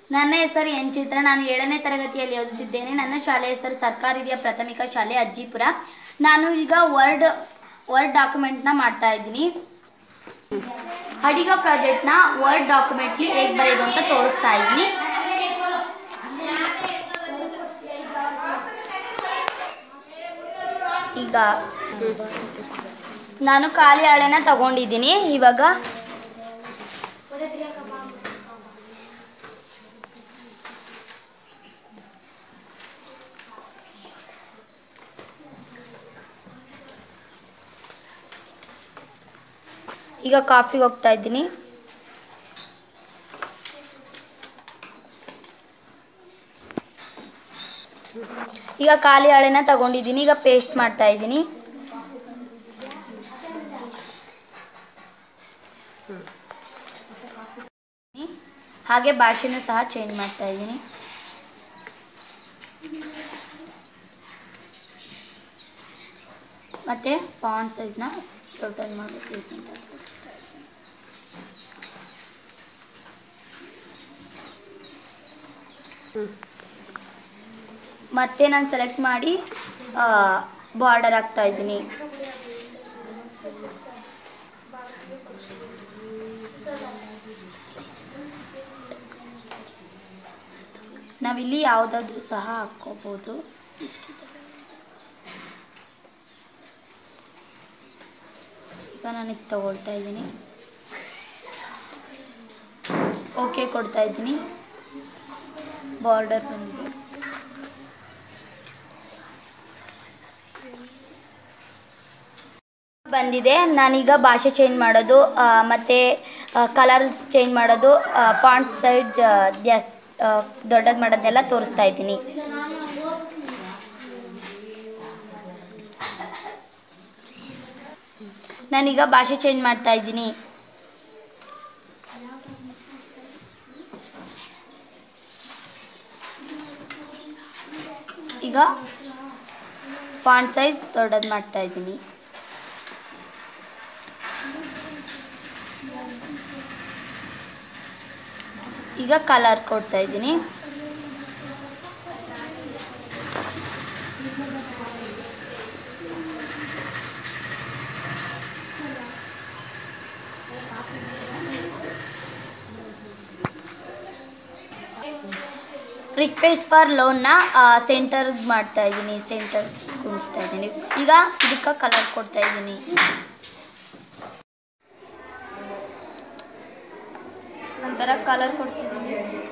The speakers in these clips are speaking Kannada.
ನನ್ನ ಹೆಸರು ಎನ್ ಚಿತ್ರ ನಾನು ಏಳನೇ ತರಗತಿಯಲ್ಲಿ ಓದುತ್ತಿದ್ದೇನೆ ನನ್ನ ಶಾಲೆಯ ಹೆಸರು ಸರ್ಕಾರಿ ಹಿರಿಯ ಪ್ರಾಥಮಿಕ ಶಾಲೆ ಅಜ್ಜಿಪುರ ನಾನು ಈಗ ವರ್ಡ್ ವರ್ಡ್ ಡಾಕ್ಯುಮೆಂಟ್ನ ಮಾಡ್ತಾ ಇದ್ದೀನಿ ಅಡಿಗ ಪ್ರಾಜೆಕ್ಟ್ನ ವರ್ಡ್ ಡಾಕ್ಯುಮೆಂಟ್ಲಿ ಹೇಗೆ ಬರೆಯೋದು ಅಂತ ತೋರಿಸ್ತಾ ಇದ್ದೀನಿ ಈಗ ನಾನು ಖಾಲಿ ಹಾಳೆನ ತಗೊಂಡಿದ್ದೀನಿ ಇವಾಗ ಈಗ ಕಾಫಿಗೆ ಹೋಗ್ತಾ ಇದ್ದೀನಿ ಈಗ ಖಾಲಿ ಹಾಳೆನ ತಗೊಂಡಿದ್ದೀನಿ ಈಗ ಪೇಸ್ಟ್ ಮಾಡ್ತಾ ಇದ್ದೀನಿ ಹಾಗೆ ಭಾಷೆನೂ ಸಹ ಚೇಂಜ್ ಮಾಡ್ತಾ ಇದ್ದೀನಿ ಮತ್ತು ಫಾಂಟ್ ಸೈಜ್ನ ಟೋಟಲ್ ಮಾಡಬೇಕು ಅಂತ ತೋರಿಸ್ತಾ ಇದ್ದೀನಿ ಮತ್ತೆ ನಾನು ಸೆಲೆಕ್ಟ್ ಮಾಡಿ ಬಾರ್ಡರ್ ಹಾಕ್ತಾ ಇದ್ದೀನಿ ನಾವಿಲ್ಲಿ ಯಾವುದಾದ್ರೂ ಸಹ ಹಾಕ್ಕೋಬೋದು ಇಷ್ಟು ಈಗ ನಾನು ಇದು ತಗೊಳ್ತಾ ಇದ್ದೀನಿ ಓಕೆ ಕೊಡ್ತಾ ಇದ್ದೀನಿ ಬಾರ್ಡರ್ ಬಂದಿದೆ ಬಂದಿದೆ ನಾನೀಗ ಭಾಷೆ ಚೇಂಜ್ ಮಾಡೋದು ಆ, ಮತ್ತೆ ಕಲರ್ ಚೇಂಜ್ ಮಾಡೋದು ಫಾಂಟ್ ಸೈಡ್ ಜಾಸ್ತಿ ದೊಡ್ಡದು ಮಾಡೋದನ್ನೆಲ್ಲ ತೋರಿಸ್ತಾ ಇದ್ದೀನಿ ನಾನೀಗ ಭಾಷೆ ಚೇಂಜ್ ಮಾಡ್ತಾ ಇದ್ದೀನಿ ಈಗ ಫಾಂಟ್ ಸೈಜ್ ದೊಡ್ಡದು ಮಾಡ್ತಾ ಇದ್ದೀನಿ ಈಗ ಕಲರ್ ಕೊಡ್ತಾ ಇದ್ದೀನಿ ರಿಕ್ವೆಸ್ಟ್ ಫಾರ್ ಲೋನ್ನ ಸೆಂಟರ್ ಮಾಡ್ತಾ ಇದ್ದೀನಿ ಸೆಂಟರ್ ಕುಣಿಸ್ತಾ ಇದ್ದೀನಿ ಈಗ ಇದಕ್ಕೆ ಕಲರ್ ಕೊಡ್ತಾ ಇದ್ದೀನಿ ನಂತರ ಕಲರ್ ಕೊಡ್ತಿದ್ದೀನಿ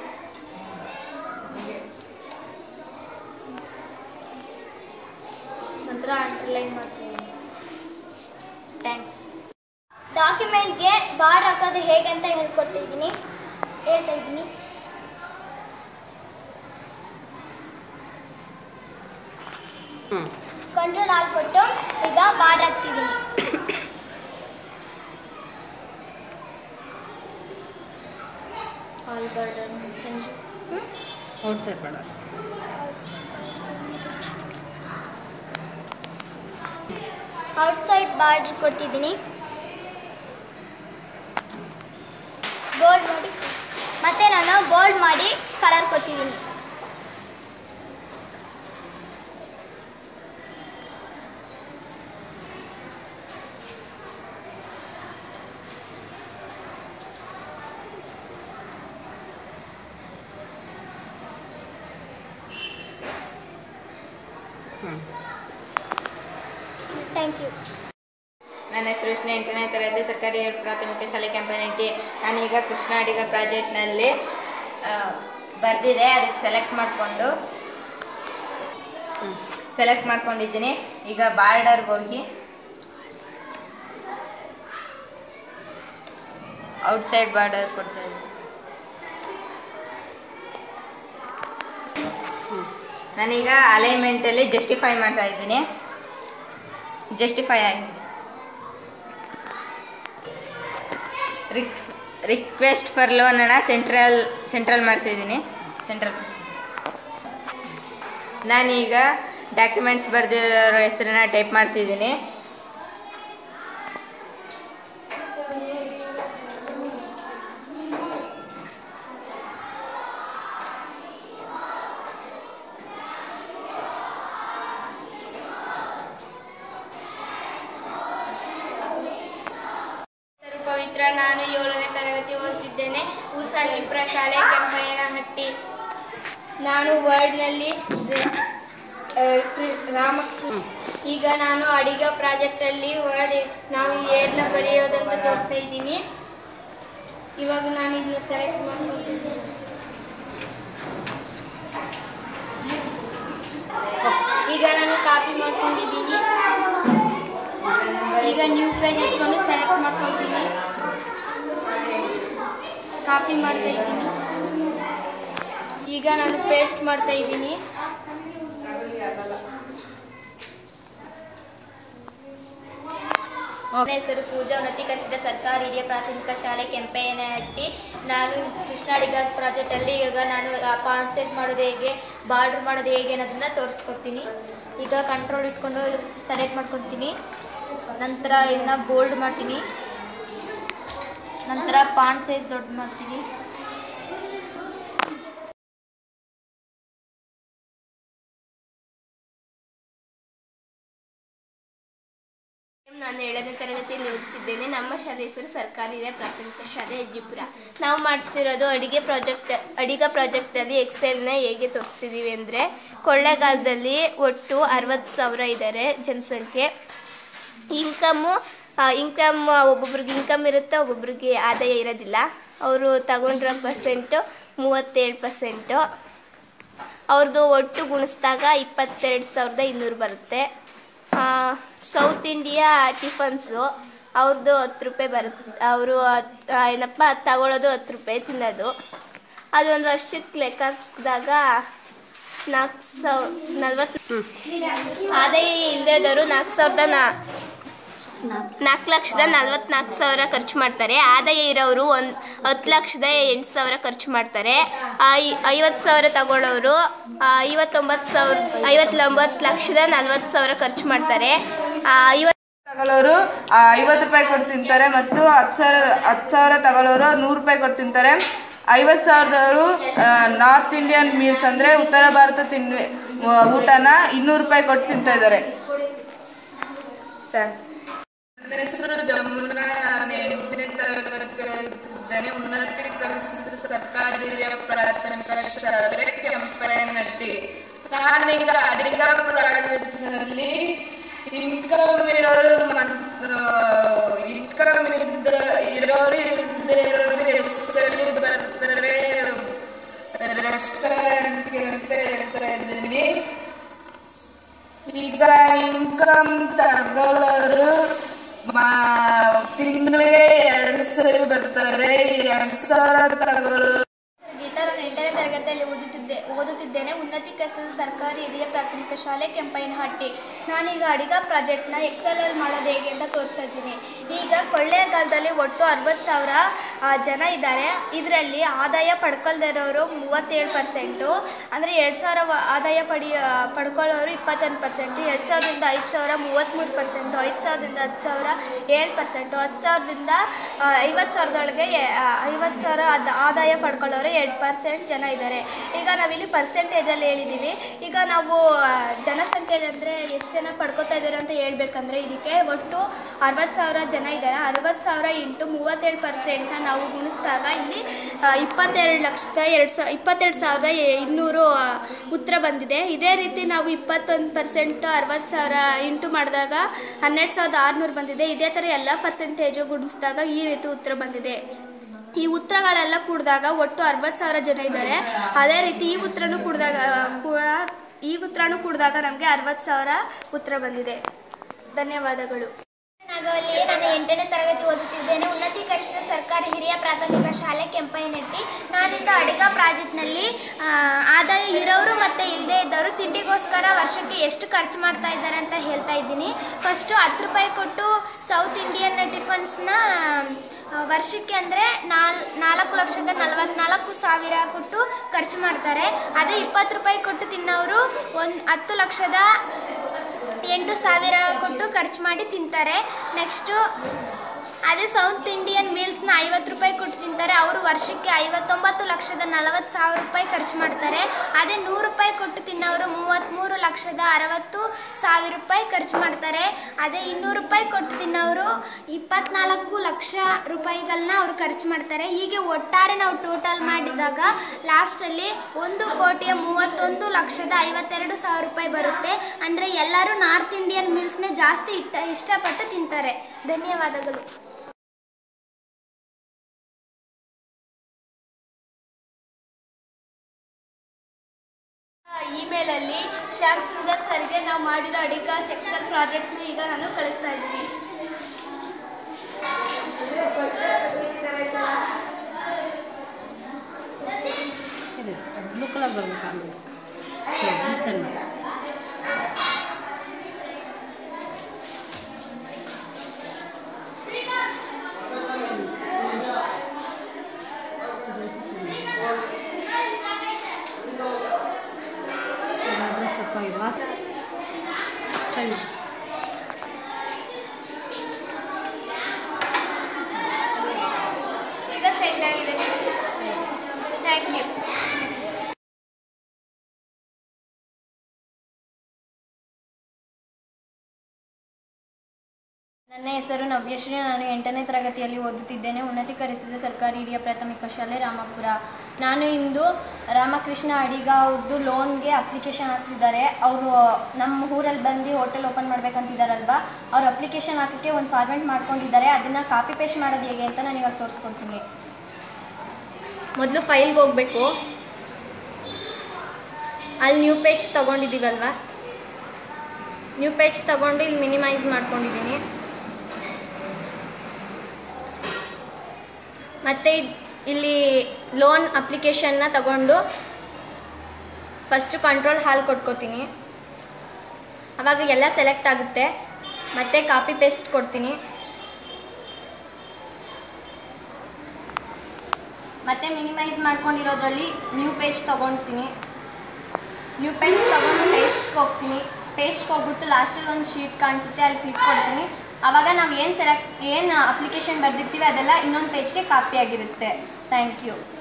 ನಂತರ ಅಂಡರ್ಲೈನ್ ಮಾಡ್ತಿದ್ದೀನಿ ಥ್ಯಾಂಕ್ಸ್ ಡಾಕ್ಯುಮೆಂಟ್ಗೆ ಬಾರ್ ಹಾಕೋದು ಹೇಗೆ ಅಂತ ಹೇಳ್ಕೊಟ್ಟಿದ್ದೀನಿ ಹೇಳ್ತಾ ಇದ್ದೀನಿ ಕಂಟ್ರೋಲ್ ಹಾಕ್ಬಿಟ್ಟು ಈಗ ಬಾರ್ ಹಾಕ್ತಿದ್ದೀನಿ ಔಟ್ಸೈಡ್ ಬೇಡ ಔಟ್ಸೈಡ್ ಬಾರ್ಡರ್ ಕೊಡ್ತಿದ್ದೀನಿ ಬೋಲ್ಡ್ ಮಾಡಿ ಮತ್ತೆ ನಾನು ಬೋಲ್ಡ್ ಮಾಡಿ ಕಲರ್ ಕೊಡ್ತಿದ್ದೀನಿ ಥ್ಯಾಂಕ್ ಯು ನನ್ನ ಹೆಸರು ವಿಷ್ಣು ಎಂಟನೇ ತರಗತಿ ಸರ್ಕಾರಿ ಪ್ರಾಥಮಿಕ ಶಾಲೆ ಕ್ಯಾಂಪನಿಟಿ ನಾನೀಗ ಕೃಷ್ಣ ಅಡಿಗ ಪ್ರಾಜೆಕ್ಟ್ನಲ್ಲಿ ಬರೆದಿದೆ ಅದಕ್ಕೆ ಸೆಲೆಕ್ಟ್ ಮಾಡಿಕೊಂಡು ಸೆಲೆಕ್ಟ್ ಮಾಡ್ಕೊಂಡಿದ್ದೀನಿ ಈಗ ಬಾರ್ಡರ್ಗೆ ಹೋಗಿ ಔಟ್ಸೈಡ್ ಬಾರ್ಡರ್ ಕೊಡ್ತಾ ಇದ್ದೀನಿ ನಾನೀಗ ಅಲೈನ್ಮೆಂಟಲ್ಲಿ ಜಸ್ಟಿಫೈ ಮಾಡ್ತಾ ಇದ್ದೀನಿ ಜಸ್ಟಿಫೈ ಆಗಿದೆ ರಿಕ್ ರಿಕ್ವೆಸ್ಟ್ ಫರ್ ಲೋನನ್ನು ಸೆಂಟ್ರಲ್ ಸೆಂಟ್ರಲ್ ಮಾಡ್ತಿದ್ದೀನಿ ಸೆಂಟ್ರಲ್ ನಾನೀಗ ಡಾಕ್ಯುಮೆಂಟ್ಸ್ ಬರೆದಿರೋ ಹೆಸರನ್ನ ಟೈಪ್ ಮಾಡ್ತಿದ್ದೀನಿ ನಾನು ಏಳನೇ ತರಗತಿ ಓದುತ್ತಿದ್ದೇನೆ ಉಸಾಹಿಪುರ ಶಾಲೆ ಕೆಂಪಯ್ಯನಹಟ್ಟಿ ನಾನು ವರ್ಡ್ನಲ್ಲಿ ರಾಮ ಈಗ ನಾನು ಅಡಿಗೆ ಪ್ರಾಜೆಕ್ಟಲ್ಲಿ ವರ್ಡ್ ನಾವು ಏನ ಬರೆಯೋದಂತ ತೋರಿಸ್ತಾ ಇದ್ದೀನಿ ಇವಾಗ ನಾನು ಇದನ್ನ ಸೆಲೆಕ್ಟ್ ಮಾಡ್ಕೊಳ್ತಿದ್ದೀನಿ ಈಗ ನಾನು ಕಾಪಿ ಮಾಡ್ಕೊಂಡಿದ್ದೀನಿ ಈಗ ನ್ಯೂ ಪೇಜ್ ಇಟ್ಕೊಂಡು ಸೆಲೆಕ್ಟ್ ಮಾಡ್ಕೊಳ್ತೀನಿ ಕಾಪಿ ಮಾಡ್ತಾ ಇದ್ದೀನಿ ಈಗ ನಾನು ಪೇಸ್ಟ್ ಮಾಡ್ತಾ ಇದ್ದೀನಿ ನನ್ನ ಹೆಸರು ಪೂಜಾ ಉನ್ನತೀಕರಿಸಿದ ಸರ್ಕಾರಿ ಹಿರಿಯ ಪ್ರಾಥಮಿಕ ಶಾಲೆ ಕೆಂಪಯ್ಯನಹಟ್ಟಿ ನಾನು ಕೃಷ್ಣಾಡಿಗ ಪ್ರಾಜೆಕ್ಟಲ್ಲಿ ಈಗ ನಾನು ಪಾಂಟ್ಸೈಸ್ ಮಾಡೋದು ಹೇಗೆ ಬಾರ್ಡ್ರ್ ಮಾಡೋದು ಹೇಗೆ ಅನ್ನೋದನ್ನ ತೋರಿಸ್ಕೊಡ್ತೀನಿ ಈಗ ಕಂಟ್ರೋಲ್ ಇಟ್ಕೊಂಡು ಸೆಲೆಕ್ಟ್ ಮಾಡ್ಕೊತೀನಿ ನಂತರ ಇದನ್ನ ಬೋಲ್ಡ್ ಮಾಡ್ತೀನಿ ನಂತರ ಪಾಂಟ್ ಸೈಜ್ ದೊಡ್ಡ ಮಾಡ್ತೀನಿ ನಾನು ಏಳನೇ ತರಗತಿಯಲ್ಲಿ ಓದುತ್ತಿದ್ದೇನೆ ನಮ್ಮ ಶಾಲೆ ಹೆಸರು ಸರ್ಕಾರಿ ಹಿರಿಯ ಪ್ರಾಥಮಿಕ ಶಾಲೆ ಅಜ್ಜಿಪುರ ನಾವು ಮಾಡ್ತಿರೋದು ಅಡಿಗೆ ಪ್ರಾಜೆಕ್ಟ್ ಅಡಿಗೆ ಪ್ರಾಜೆಕ್ಟಲ್ಲಿ ಎಕ್ಸೆಲ್ನ ಹೇಗೆ ತೋರಿಸ್ತಿದ್ದೀವಿ ಅಂದರೆ ಕೊಳ್ಳೆಗಾಲದಲ್ಲಿ ಒಟ್ಟು ಅರವತ್ತು ಸಾವಿರ ಇದ್ದಾರೆ ಜನಸಂಖ್ಯೆ ಇನ್ಕಮ್ಮು ಇನ್ಕಮ್ ಒಬ್ಬೊಬ್ರಿಗೆ ಇನ್ಕಮ್ ಇರುತ್ತೆ ಒಬ್ಬೊಬ್ರಿಗೆ ಆದಾಯ ಇರೋದಿಲ್ಲ ಅವರು ತಗೊಂಡಿರೋ ಪರ್ಸೆಂಟು ಮೂವತ್ತೇಳು ಪರ್ಸೆಂಟು ಅವ್ರದ್ದು ಒಟ್ಟು ಗುಣಿಸಿದಾಗ ಇಪ್ಪತ್ತೆರಡು ಸಾವಿರದ ಇನ್ನೂರು ಬರುತ್ತೆ ಸೌತ್ ಇಂಡಿಯಾ ಟಿಫನ್ಸು ಅವ್ರದ್ದು ಹತ್ತು ರೂಪಾಯಿ ಬರುತ್ತೆ ಅವರು ಏನಪ್ಪ ತಗೊಳ್ಳೋದು ಹತ್ತು ರೂಪಾಯಿ ತಿನ್ನೋದು ಅದು ಒಂದು ವರ್ಷಕ್ಕೆ ಲೆಕ್ಕ ಹಾಕಿದಾಗ ನಾಲ್ಕು ಸಾವಿರ ನಲ್ವತ್ತು ಆದಾಯ ಇಲ್ಲದೆ ಇದ್ದವರು ನಾಲ್ಕು ಸಾವಿರದ ನಾ ನಾಲ್ಕು ಲಕ್ಷದ ನಲ್ವತ್ನಾಲ್ಕು ಸಾವಿರ ಖರ್ಚು ಮಾಡ್ತಾರೆ ಆದಾಯ ಇರೋರು ಒಂದು ಹತ್ತು ಲಕ್ಷದ ಎಂಟು ಸಾವಿರ ಖರ್ಚು ಮಾಡ್ತಾರೆ ಐ- ಐವತ್ತು ಸಾವಿರ ತಗೊಳ್ಳೋರು ಆ, ಐವತ್ತೊಂಬತ್ತು ಸಾವಿರ ಐವತ್ತೊಂಬತ್ತು ಲಕ್ಷದ ನಲ್ವತ್ತು ಸಾವಿರ ಖರ್ಚು ಮಾಡ್ತಾರೆ ಆ, ಐವತ್ತು ತಗೊಳ್ಳೋರು ಆ, ಐವತ್ತು ರೂಪಾಯಿ ಕೊಟ್ಟು ತಿಂತಾರೆ ಮತ್ತು ಹತ್ತು ಸಾವಿರ ಹತ್ತು ಸಾವಿರ ತಗೊಳ್ಳೋರು ನೂರು ರೂಪಾಯಿ ಕೊಟ್ಟು ತಿಂತಾರೆ ಐವತ್ತು ಸಾವಿರದವರು ನಾರ್ತ್ ಇಂಡಿಯನ್ ಮೀಲ್ಸ್ ಅಂದರೆ ಉತ್ತರ ಭಾರತ ತಿಂಡಿ ಊಟನ ಇನ್ನೂರು ರೂಪಾಯಿ ಕೊಟ್ಟು ತಿಂತಾ ಇದ್ದಾರೆ ಸರ್ ನನ್ನ ಹೆಸರು ಜಮುನಾ ನಾನು ಎಂಟನೇ ತರಗತಿಯಲ್ಲಿದ್ದೇನೆ ಉನ್ನತೀಕರಿಸಿದ ಸರ್ಕಾರಿ ಹಿರಿಯ ಪ್ರಾಥಮಿಕ ಶಾಲೆ ಕೆಂಪಯ್ಯನಹಟ್ಟಿ ನಾನೀಗ ಅಡಿಗ ಪ್ರಾಜೆಕ್ಟ್ನಲ್ಲಿ ಇನ್ಕಮ್ ಇರೋರು ಇನ್ಕಮ್ ಇರೋರು ಇಲ್ಲದೆ ಇರೋರು ಹೆಸರಲ್ಲಿ ಬರ್ತಾರೆ ರೆಸ್ಟೋರೆಂಟ್ಗೆ ಅಂತ ಹೇಳ್ತಾ ಇದ್ದೀನಿ ಈಗ ಇನ್ಕಮ್ ತಗೊಳ್ಳೋರು ತಿಂಗಳಿಗೆ ಎರಡು ಸರಿ ಬರ್ತಾರೆ ಎರಡು ಸಾವಿರ ತಗೊಳ್ಳೋರು ಗೀತಾ ನಾನು ಎಂಟನೇ ತರಗತಿಯಲ್ಲಿ ಓದುತ್ತಿದ್ದೆ ಓದುತ್ತಿದ್ದೇನೆ ಉನ್ನತೀಕರಿಸಿದ ಸರ್ಕಾರಿ ಹಿರಿಯ ಪ್ರಾಥಮಿಕ ಶಾಲೆ ಕೆಂಪಯ್ಯನಹಟ್ಟಿ ನಾನೀಗ ಅಡಿಗ ಪ್ರಾಜೆಕ್ಟ್ನ ಎಕ್ಸೆಲಲ್ಲಿ ಮಾಡೋದು ಹೇಗೆ ಅಂತ ತೋರಿಸ್ತಾ ಇದ್ದೀನಿ ಈಗ ಕೊಳ್ಳೇಗಾಲದಲ್ಲಿ ಒಟ್ಟು ಅರವತ್ತು ಸಾವಿರ ಆ, ಜನ ಇದ್ದಾರೆ ಇದರಲ್ಲಿ ಆದಾಯ ಪಡ್ಕೊಳ್ದೇ ಇರೋರು ಮೂವತ್ತೇಳು ಪರ್ಸೆಂಟು ಅಂದರೆ ಎರಡು ಸಾವಿರ ವ- ಆದಾಯ ಪಡಿ ಆ, ಪಡ್ಕೊಳ್ಳೋರು ಇಪ್ಪತ್ತೊಂದು ಪರ್ಸೆಂಟು ಎರಡು ಸಾವಿರದಿಂದ ಐದು ಸಾವಿರ ಮೂವತ್ತ್ಮೂರು ಪರ್ಸೆಂಟು ಐದು ಸಾವಿರದಿಂದ ಹತ್ತು ಸಾವಿರ ಏಳು ಪರ್ಸೆಂಟು ಹತ್ತು ಸಾವಿರದಿಂದ ಆ, ಐವತ್ತು ಸಾವಿರದೊಳಗೆ ಐವತ್ತು ಸಾವಿರ ಅದ್ ಆದಾಯ ಪಡ್ಕೊಳ್ಳೋರು ಎರಡು ಪರ್ಸೆಂಟ್ ಜನ ಇದ್ದಾರೆ ಈಗ ನಾವಿಲ್ಲಿ ಪರ್ಸೆಂಟೇಜಲ್ಲಿ ಹೇಳಿದ್ದೀವಿ ಈಗ ನಾವು ಆ, ಜನಸಂಖ್ಯೆಯಲ್ಲಿ ಅಂದರೆ ಎಷ್ಟು ಜನ ಪಡ್ಕೊತಾ ಇದ್ದಾರೆ ಅಂತ ಹೇಳ್ಬೇಕಂದ್ರೆ ಇದಕ್ಕೆ ಒಟ್ಟು ಅರವತ್ತು ಸಾವಿರ ಜನ ಇದ್ದಾರೆ ಅರವತ್ತು ಸಾವಿರ ಇಂಟು ಮೂವತ್ತೇಳು ಪರ್ಸೆಂಟ್ನ ನಾವು ಗುಣಿಸಿದಾಗ ಇಲ್ಲಿ ಆ, ಇಪ್ಪತ್ತೆರಡು ಲಕ್ಷದ ಎರಡು ಸಾ ಇಪ್ಪತ್ತೆರಡು ಸಾವಿರದ ಎ- ಇನ್ನೂರು ಆ, ಉತ್ತರ ಬಂದಿದೆ ಇದೇ ರೀತಿ ನಾವು ಇಪ್ಪತ್ತೊಂದು ಪರ್ಸೆಂಟ್ ಅರವತ್ತು ಸಾವಿರ ಇಂಟು ಮಾಡಿದಾಗ ಹನ್ನೆರಡು ಸಾವಿರದ ಆರುನೂರು ಬಂದಿದೆ ಇದೇ ಥರ ಎಲ್ಲ ಪರ್ಸೆಂಟೇಜು ಗುಣಿಸಿದಾಗ ಈ ರೀತಿ ಉತ್ತರ ಬಂದಿದೆ ಈ ಉತ್ತರಗಳೆಲ್ಲ ಕೂಡಿದಾಗ ಒಟ್ಟು ಅರವತ್ತು ಸಾವಿರ ಜನ ಇದ್ದಾರೆ ಅದೇ ರೀತಿ ಈ ಉತ್ತರನೂ ಕೂಡಿದಾಗ ಕೂಡ ಈ ಉತ್ತರನೂ ಕೂಡಿದಾಗ ನಮಗೆ ಅರವತ್ತು ಸಾವಿರ ಉತ್ತರ ಬಂದಿದೆ ಧನ್ಯವಾದಗಳು ನಾಗವಲ್ಲಿ ನಾನು ಎಂಟನೇ ತರಗತಿ ಓದುತ್ತಿದ್ದೇನೆ ಉನ್ನತೀಕರಿಸಿದ ಸರ್ಕಾರಿ ಹಿರಿಯ ಪ್ರಾಥಮಿಕ ಶಾಲೆ ಕೆಂಪಯ್ಯನಟ್ಟಿ ನಾನಿಂದ ಅಡಿಗ ಪ್ರಾಜೆಕ್ಟ್ನಲ್ಲಿ ಆ, ಆದಾಯ ಇರೋರು ಮತ್ತು ಇಲ್ಲದೇ ಇದ್ದವರು ತಿಂಡಿಗೋಸ್ಕರ ವರ್ಷಕ್ಕೆ ಎಷ್ಟು ಖರ್ಚು ಮಾಡ್ತಾ ಇದ್ದಾರೆ ಅಂತ ಹೇಳ್ತಾ ಇದ್ದೀನಿ ಫಸ್ಟು ಹತ್ತು ರೂಪಾಯಿ ಕೊಟ್ಟು ಸೌತ್ ಇಂಡಿಯನ್ ಟಿಫನ್ಸ್ನ ಆ, ವರ್ಷಕ್ಕೆ ಅಂದರೆ ನಾಲ್ ನಾಲ್ಕು ಲಕ್ಷದ ನಲವತ್ನಾಲ್ಕು ಸಾವಿರ ಕೊಟ್ಟು ಖರ್ಚು ಮಾಡ್ತಾರೆ ಅದೇ ಇಪ್ಪತ್ತು ರೂಪಾಯಿ ಕೊಟ್ಟು ತಿನ್ನೋರು ಒಂದು ಹತ್ತು ಲಕ್ಷದ ಎಂಟು ಸಾವಿರ ಕೊಟ್ಟು ಖರ್ಚು ಮಾಡಿ ತಿಂತಾರೆ ನೆಕ್ಸ್ಟು ಅದೇ ಸೌತ್ ಇಂಡಿಯನ್ ಮೀಲ್ಸ್ನ ಐವತ್ತು ರೂಪಾಯಿ ಕೊಟ್ಟು ತಿಂತಾರೆ ಅವರು ವರ್ಷಕ್ಕೆ ಐವತ್ತೊಂಬತ್ತು ಲಕ್ಷದ ನಲವತ್ತು ಸಾವಿರ ರೂಪಾಯಿ ಖರ್ಚು ಮಾಡ್ತಾರೆ ಅದೇ ನೂರು ರೂಪಾಯಿ ಕೊಟ್ಟು ತಿನ್ನೋರು ಮೂವತ್ತ್ಮೂರು ಲಕ್ಷದ ಅರವತ್ತು ಸಾವಿರ ರೂಪಾಯಿ ಖರ್ಚು ಮಾಡ್ತಾರೆ ಅದೇ ಇನ್ನೂರು ರೂಪಾಯಿ ಕೊಟ್ಟು ತಿನ್ನೋರು ಇಪ್ಪತ್ನಾಲ್ಕು ಲಕ್ಷ ರೂಪಾಯಿಗಳನ್ನ ಅವ್ರು ಖರ್ಚು ಮಾಡ್ತಾರೆ ಹೀಗೆ ಒಟ್ಟಾರೆ ನಾವು ಟೋಟಲ್ ಮಾಡಿದಾಗ ಲಾಸ್ಟಲ್ಲಿ ಒಂದು ಕೋಟಿಯ ಮೂವತ್ತೊಂದು ಲಕ್ಷದ ಐವತ್ತೆರಡು ಸಾವಿರ ರೂಪಾಯಿ ಬರುತ್ತೆ ಅಂದರೆ ಎಲ್ಲರೂ ನಾರ್ತ್ ಇಂಡಿಯನ್ ಮೀಲ್ಸ್ನೇ ಜಾಸ್ತಿ ಇಷ್ಟ ಇಷ್ಟಪಟ್ಟು ತಿಂತಾರೆ ಧನ್ಯವಾದಗಳು ಇಮೇಲಲ್ಲಿ ಶ್ಯಾಮ್ ಸುಂದರ್ ಸರ್ಗೆ ನಾವು ಮಾಡಿರೋ ಅಡಿಗ ಸೆಕ್ಸಲ್ ಪ್ರಾಜೆಕ್ಟ್ನ ಈಗ ನಾನು ಕಳಿಸ್ತಾ ಇದ್ದೀನಿ ಬ್ಲೂ ಕಲರ್ ಬರ್ಬೇಕು ಆಮೇಲೆ ಹ್ಞೂ ಸಣ್ಣ ಅಡ್ರೆಸ್ ತಪ್ಪಾಗಿದೆ ವಾಸ ಸಣ್ಣ ಈಗ ಸೆಂಡ್ ಆಗಿದೆ ಥ್ಯಾಂಕ್ ಯು ನನ್ನ ಹೆಸರು ನವ್ಯಶ್ರೀ ನಾನು ಎಂಟನೇ ತರಗತಿಯಲ್ಲಿ ಓದುತ್ತಿದ್ದೇನೆ ಉನ್ನತೀಕರಿಸಿದ ಸರ್ಕಾರಿ ಹಿರಿಯ ಪ್ರಾಥಮಿಕ ಶಾಲೆ ರಾಮಪುರ ನಾನು ಇಂದು ರಾಮಕೃಷ್ಣ ಅಡಿಗ ಅವ್ರದ್ದು ಲೋನ್ಗೆ ಅಪ್ಲಿಕೇಶನ್ ಹಾಕ್ತಿದ್ದಾರೆ ಅವರು ನಮ್ಮ ಊರಲ್ಲಿ ಬಂದು ಹೋಟೆಲ್ ಓಪನ್ ಮಾಡ್ಬೇಕಂತಿದ್ದಾರಲ್ವಾ ಅವ್ರು ಅಪ್ಲಿಕೇಶನ್ ಹಾಕೋಕ್ಕೆ ಒಂದು ಫಾರ್ಮೆಟ್ ಮಾಡ್ಕೊಂಡಿದ್ದಾರೆ ಅದನ್ನು ಕಾಪಿ ಪೇಸ್ಟ್ ಮಾಡೋದು ಹೇಗೆ ಅಂತ ನಾನು ಇವಾಗ ತೋರಿಸ್ಕೊಡ್ತೀನಿ ಮೊದಲು ಫೈಲ್ಗೆ ಹೋಗಬೇಕು ಅಲ್ಲಿ ನ್ಯೂ ಪೇಜ್ ತೊಗೊಂಡಿದ್ದೀವಲ್ವಾ ನ್ಯೂ ಪೇಜ್ ತೊಗೊಂಡು ಇಲ್ಲಿ ಮಿನಿಮೈಸ್ ಮಾಡ್ಕೊಂಡಿದ್ದೀನಿ ಮತ್ತು ಇಲ್ಲಿ ಲೋನ್ ಅಪ್ಲಿಕೇಶನ್ನ ತಗೊಂಡು ಫಸ್ಟು ಕಂಟ್ರೋಲ್ ಹಾಲ್ ಕೊಟ್ಕೋತೀನಿ ಆವಾಗ ಎಲ್ಲ ಸೆಲೆಕ್ಟ್ ಆಗುತ್ತೆ ಮತ್ತು ಕಾಪಿ ಪೇಸ್ಟ್ ಕೊಡ್ತೀನಿ ಮತ್ತು ಮಿನಿಮೈಸ್ ಮಾಡ್ಕೊಂಡಿರೋದ್ರಲ್ಲಿ ನ್ಯೂ ಪೇಜ್ ತೊಗೊಳ್ತೀನಿ ನ್ಯೂ ಪೇಜ್ ತೊಗೊಂಡು ಪೇಸ್ಟ್ಗೆ ಹೋಗ್ತೀನಿ ಪೇಸ್ಟ್ಗೆ ಹೋಗ್ಬಿಟ್ಟು ಲಾಸ್ಟಲ್ಲಿ ಒಂದು ಶೀಟ್ ಕಾಣಿಸುತ್ತೆ ಅಲ್ಲಿ ಕ್ಲಿಕ್ ಕೊಡ್ತೀನಿ ಆವಾಗ ನಾವು ಏನು ಸೆಲೆಕ್ಟ್ ಏನು ಅಪ್ಲಿಕೇಶನ್ ಬರೆದಿರ್ತೀವಿ ಅದೆಲ್ಲ ಇನ್ನೊಂದು ಪೇಜ್ಗೆ ಕಾಪಿ ಆಗಿರುತ್ತೆ ಥ್ಯಾಂಕ್ ಯು